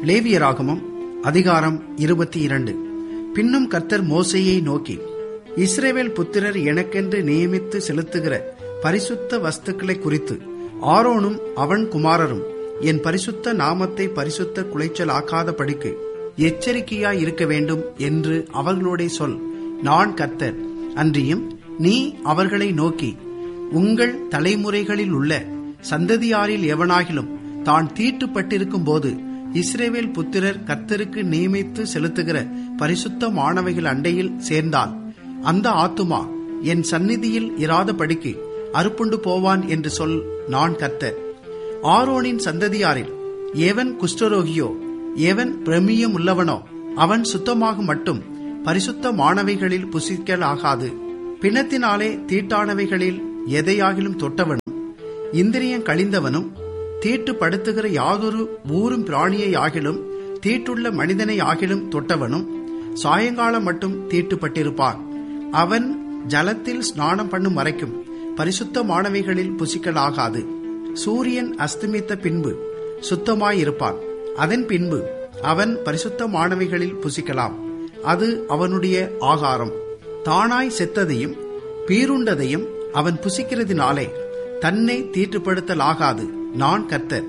லேவியராகமம் அதிகாரம் இருபத்தி இரண்டு பின்னும் கர்த்தர் மோசையை நோக்கி இஸ்ரேவேல் புத்திரர் எனக்கென்று நியமித்து செலுத்துகிற பரிசுத்த வஸ்துக்களை குறித்து ஆரோனும் அவன் குமாரரும் என் பரிசுத்த நாமத்தை பரிசுத்த குலைச்சல் ஆக்காதபடிக்கு எச்சரிக்கையாய் இருக்க வேண்டும் என்று அவர்களோடே சொல் நான் கர்த்தர் அன்றியும் நீ அவர்களை நோக்கி உங்கள் தலைமுறைகளில் உள்ள சந்ததியாரில் எவனாகிலும் தான் தீட்டுப்பட்டிருக்கும் போது இஸ்ரேவேல் புத்திரர் கர்த்தருக்கு நியமித்து செலுத்துகிற பரிசுத்த மாணவைகள் அண்டையில் சேர்ந்தால் அந்த ஆத்துமா என் சந்நிதியில் இராதபடிக்கு அறுப்புண்டு போவான் என்று சொல் நான் கர்த்தர் ஆரோனின் சந்ததியாரில் எவன் குஷ்டரோகியோ எவன் பிரமியம் உள்ளவனோ அவன் சுத்தமாக மட்டும் பரிசுத்த மாணவைகளில் புசிக்கலாகாது பிணத்தினாலே தீட்டானவைகளில் எதையாகிலும் தொட்டவனும் இந்திரியம் கழிந்தவனும் தீட்டுப்படுத்துகிற யாதொரு ஊரும் பிராணியை ஆகிலும் தீட்டுள்ள மனிதனை ஆகிலும் தொட்டவனும் சாயங்காலம் மட்டும் தீட்டுப்பட்டிருப்பான் அவன் ஜலத்தில் ஸ்நானம் பண்ணும் வரைக்கும் பரிசுத்த மாணவிகளில் புசிக்கலாகாது சூரியன் அஸ்தமித்த பின்பு சுத்தமாயிருப்பான் அதன் பின்பு அவன் பரிசுத்த மாணவிகளில் புசிக்கலாம் அது அவனுடைய ஆகாரம் தானாய் செத்ததையும் பீருண்டதையும் அவன் புசிக்கிறதினாலே தன்னை தீட்டுப்படுத்தலாகாது நான் கர்த்தர்